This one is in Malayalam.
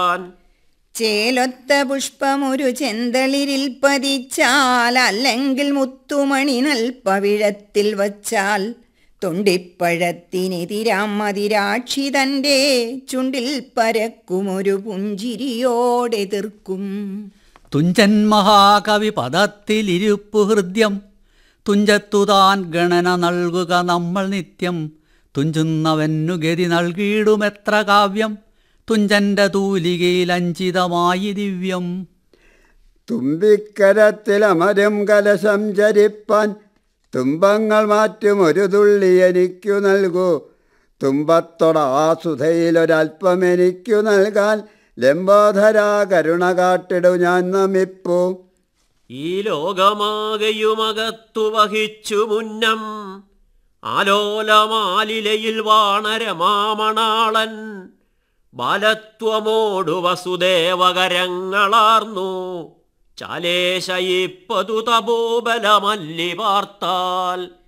ചേലൊത്ത പുഷ്പമൊരു ചെന്തളിരിൽ പതിച്ചാൽ അല്ലെങ്കിൽ മുത്തുമണി നൽപ്പവിഴത്തിൽ വച്ചാൽ തൊണ്ടിപ്പഴത്തിനെതിരാം മതിരാക്ഷി തൻ്റെ ചുണ്ടിൽ പരക്കുമൊരു പുഞ്ചിരിയോടെതിർക്കും തുഞ്ചൻ മഹാകവി പദത്തിലിരുപ്പു ഹൃദ്യം തുഞ്ചത്തുതാൻ ഗണന നൽകുക നമ്മൾ നിത്യം തുഞ്ചുന്നവന്നു ഗതി നൽകിയിടുമെത്ര കാവ്യം തുഞ്ചന്റെ തൂലികയിൽ അഞ്ചിതമായി ദിവ്യം തുമ്പിക്കരത്തിലമരും കലശം ചരിപ്പാൻ തുമ്പങ്ങൾ മാറ്റും ഒരു തുള്ളി എനിക്കു നൽകൂ തുമ്പത്തൊട ആ സുധയിലൊരൽപ്പം എനിക്കു നൽകാൻ ലംബോധരാ കരുണ കാട്ടിടു ഞാൻ നമിപ്പൂ ഈ ലോകമാകയുമകത്തു വഹിച്ചു മുന്നം ആലോലമാലിലയിൽ വാണരമാമണാളൻ ബാലത്വമോടു വസുദേവകരങ്ങളാർന്നു ചാലേശയിപ്പതു തപോബലമല്ലി പാർത്താൽ